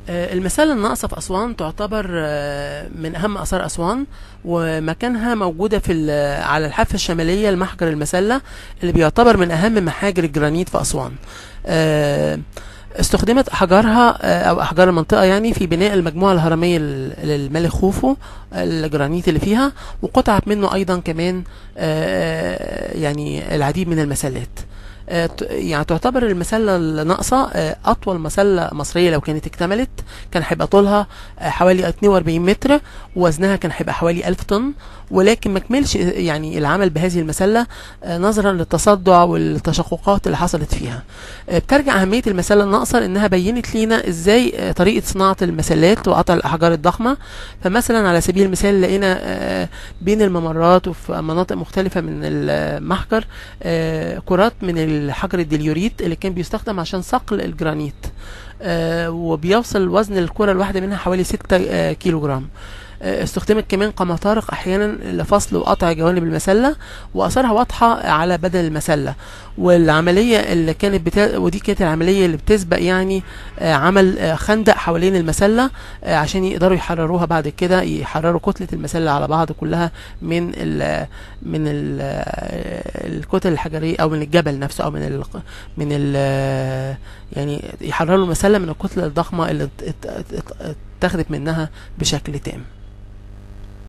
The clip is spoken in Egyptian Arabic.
آه، المسلة الناقصة في أسوان تعتبر آه، من أهم آثار أسوان ومكانها موجودة في ال- على الحافة الشمالية لمحجر المسلة اللي بيعتبر من أهم محاجر الجرانيت في أسوان آه، استخدمت أحجارها آه، أو أحجار المنطقة يعني في بناء المجموعة الهرمية لل- للملك خوفو الجرانيت اللي فيها وقطعت منه أيضا كمان آه، يعني العديد من المسلات آه، ت- يعني تعتبر المسلة الناقصة آه، أطول مسلة مصرية لو كانت اكتملت كان هيبقى طولها آه، حوالي 42 متر ووزنها كان هيبقى حوالي 1000 طن ولكن ما كملش يعني العمل بهذه المسلة آه، نظرا للتصدع والتشققات اللي حصلت فيها آه، بترجع أهمية المسلة الناقصة لأنها بينت لينا إزاي آه، طريقة صناعة المسلات وقطع الأحجار الضخمة فمثلا على سبيل المثال لقينا آه، بين الممرات وفي مناطق مختلفة من المحجر آه، كرات من الحجر الديليوريت اللي كان بيستخدم عشان صقل الجرانيت آه، وبيوصل وزن الكرة الواحدة منها حوالي 6 كيلو جرام آه، استخدمت كمان قمطارق احيانا لفصل وقطع جوانب المسله واثارها واضحه على بدن المسله والعمليه اللي كانت بتا... ودي كانت العمليه اللي بتسبق يعني آه، عمل آه، خندق حوالين المسله آه، عشان يقدروا يحرروها بعد كده يحرروا كتله المسله على بعض كلها من ال من ال الكتل الحجريه او من الجبل نفسه او من ال من ال يعني يحرروا المسله من الكتله الضخمه اللي ات- ات- ات- اتاخدت منها بشكل تام